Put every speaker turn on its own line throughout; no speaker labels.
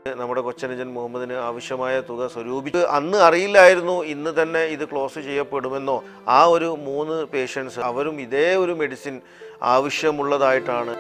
നമ്മുടെ കൊച്ചനുജൻ മുഹമ്മദിന് ആവശ്യമായ തുക സ്വരൂപിച്ച് അന്ന് അറിയില്ലായിരുന്നു ഇന്ന് തന്നെ ഇത് ക്ലോസ് ചെയ്യപ്പെടുമെന്നോ ആ ഒരു മൂന്ന് പേഷ്യൻസ് അവരും ഇതേ ഒരു മെഡിസിൻ ആവശ്യമുള്ളതായിട്ടാണ്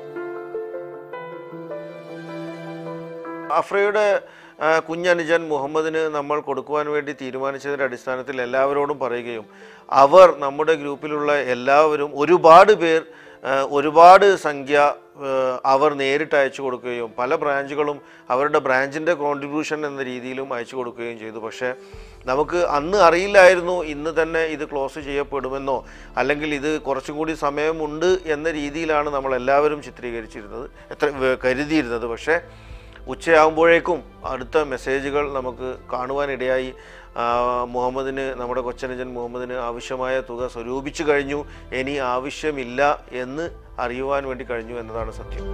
അഫ്രയുടെ ആ, കുഞ്ഞനുജൻ മുഹമ്മദിന് നമ്മൾ കൊടുക്കുവാൻ വേണ്ടി തീരുമാനിച്ചതിൻ്റെ അടിസ്ഥാനത്തിൽ എല്ലാവരോടും പറയുകയും അവർ നമ്മുടെ ഗ്രൂപ്പിലുള്ള എല്ലാവരും ഒരുപാട് പേർ ആ, ഒരുപാട് സംഖ്യ ആ, അവർ നേരിട്ട് അയച്ചു കൊടുക്കുകയും പല ബ്രാഞ്ചുകളും അവരുടെ ബ്രാഞ്ചിൻ്റെ കോൺട്രിബ്യൂഷൻ എന്ന രീതിയിലും അയച്ചു കൊടുക്കുകയും ചെയ്തു പക്ഷേ നമുക്ക് അന്ന് അറിയില്ലായിരുന്നു ഇന്ന് തന്നെ ഇത് ക്ലോസ് ചെയ്യപ്പെടുമെന്നോ അല്ലെങ്കിൽ ഇത് കുറച്ചും കൂടി സമയമുണ്ട് എന്ന രീതിയിലാണ് നമ്മൾ എല്ലാവരും ചിത്രീകരിച്ചിരുന്നത് എത്ര വ- കരുതിയിരുന്നത് പക്ഷേ ഉച്ചയാകുമ്പോഴേക്കും അടുത്ത മെസ്സേജുകൾ നമുക്ക് കാണുവാനിടയായി ആ, മുഹമ്മദിന് നമ്മുടെ കൊച്ചനുജൻ മുഹമ്മദിന് ആവശ്യമായ തുക സ്വരൂപിച്ചു കഴിഞ്ഞു ഇനി ആവശ്യമില്ല എന്ന് അറിയുവാൻ വേണ്ടി കഴിഞ്ഞു എന്നതാണ് സത്യം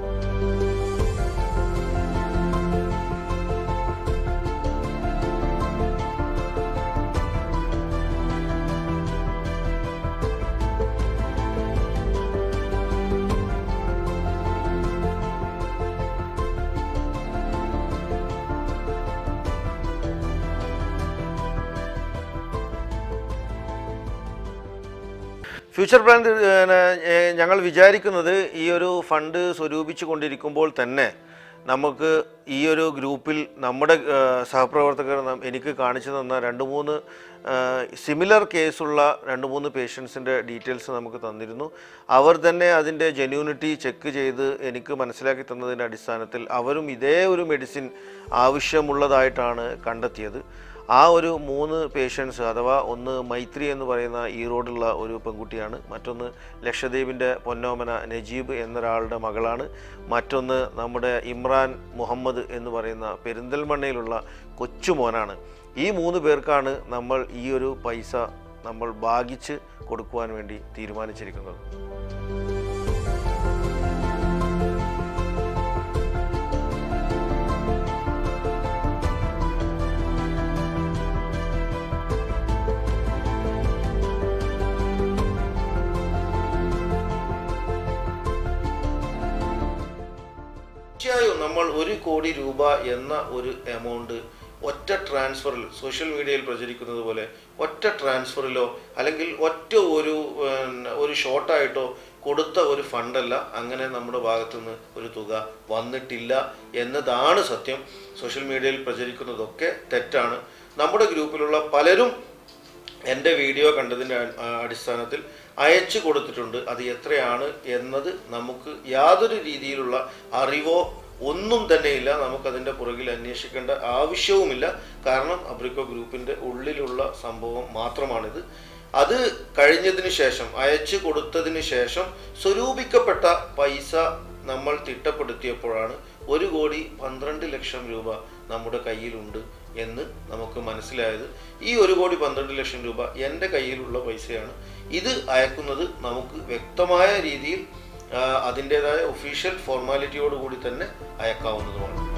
ഫ്യൂച്ചർ പ്ലാൻ ഏഹ്, ഞങ്ങൾ വിചാരിക്കുന്നത് ഈ ഒരു ഫണ്ട് സ്വരൂപിച്ചു കൊണ്ടിരിക്കുമ്പോൾ തന്നെ നമുക്ക് ഈ ഒരു ഗ്രൂപ്പിൽ നമ്മുടെ ഏഹ്, സഹപ്രവർത്തകർ നം- എനിക്ക് കാണിച്ചു തന്ന രണ്ട് മൂന്ന് സിമിലർ കേസുള്ള രണ്ട് മൂന്ന് പേഷ്യൻസിൻ്റെ ഡീറ്റെയിൽസ് നമുക്ക് തന്നിരുന്നു അവർ തന്നെ അതിൻ്റെ ജെന്യൂനിറ്റി ചെക്ക് ചെയ്ത് എനിക്ക് മനസ്സിലാക്കി തന്നതിൻ്റെ അടിസ്ഥാനത്തിൽ അവരും ഇതേ ഒരു മെഡിസിൻ ആവശ്യമുള്ളതായിട്ടാണ് കണ്ടെത്തിയത് ആ ഒരു മൂന്ന് പേഷ്യൻസ് അഥവാ ഒന്ന് മൈത്രി എന്ന് പറയുന്ന ഈറോഡുള്ള ഒരു പെൺകുട്ടിയാണ് മറ്റൊന്ന് ലക്ഷദ്വീപിൻ്റെ പൊന്നോമന നജീബ് എന്നൊരാളുടെ മകളാണ് മറ്റൊന്ന് നമ്മുടെ ഇമ്രാൻ മുഹമ്മദ് എന്ന് പറയുന്ന പെരിന്തൽമണ്ണയിലുള്ള കൊച്ചുമോനാണ് ഈ മൂന്ന് പേർക്കാണ് നമ്മൾ ഈ ഒരു പൈസ നമ്മൾ ഭാഗിച്ച് കൊടുക്കുവാൻ വേണ്ടി തീരുമാനിച്ചിരിക്കുന്നത് തീർച്ചയായും നമ്മൾ ഒരു കോടി രൂപ എന്ന ഒരു എമൗണ്ട് ഒറ്റ ട്രാൻസ്ഫറിൽ സോഷ്യൽ മീഡിയയിൽ പ്രചരിക്കുന്നത് പോലെ ഒറ്റ ട്രാൻസ്ഫറിലോ അല്ലെങ്കിൽ ഒറ്റ ഒരു പിന്നെ, ഒരു ഷോർട്ടായിട്ടോ കൊടുത്ത ഒരു ഫണ്ടല്ല അങ്ങനെ നമ്മുടെ ഭാഗത്തുനിന്ന് ഒരു തുക വന്നിട്ടില്ല എന്നതാണ് സത്യം സോഷ്യൽ മീഡിയയിൽ പ്രചരിക്കുന്നതൊക്കെ തെറ്റാണ് നമ്മുടെ ഗ്രൂപ്പിലുള്ള പലരും എൻ്റെ വീഡിയോ കണ്ടതിൻ്റെ അ- ആ അടിസ്ഥാനത്തിൽ അയച്ചു കൊടുത്തിട്ടുണ്ട് അത് എത്രയാണ് എന്നത് നമുക്ക് യാതൊരു രീതിയിലുള്ള അറിവോ ഒന്നും തന്നെയില്ല നമുക്കതിൻ്റെ പുറകിൽ അന്വേഷിക്കേണ്ട ആവശ്യവുമില്ല കാരണം അബ്രിക്കോ ഗ്രൂപ്പിൻ്റെ ഉള്ളിലുള്ള സംഭവം മാത്രമാണിത് അത് കഴിഞ്ഞതിന് ശേഷം അയച്ചു കൊടുത്തതിന് ശേഷം സ്വരൂപിക്കപ്പെട്ട പൈസ നമ്മൾ തിട്ടപ്പെടുത്തിയപ്പോഴാണ് ഒരു കോടി പന്ത്രണ്ട് ലക്ഷം രൂപ നമ്മുടെ കയ്യിലുണ്ട് എന്ന് നമുക്ക് മനസ്സിലായത് ഈ ഒരു കോടി പന്ത്രണ്ട് ലക്ഷം രൂപ എൻ്റെ കയ്യിലുള്ള പൈസയാണ് ഇത് അയക്കുന്നത് നമുക്ക് വ്യക്തമായ രീതിയിൽ ആ, അതിൻ്റേതായ ഒഫീഷ്യൽ ഫോർമാലിറ്റിയോടുകൂടി തന്നെ അയക്കാവുന്നതുമാണ്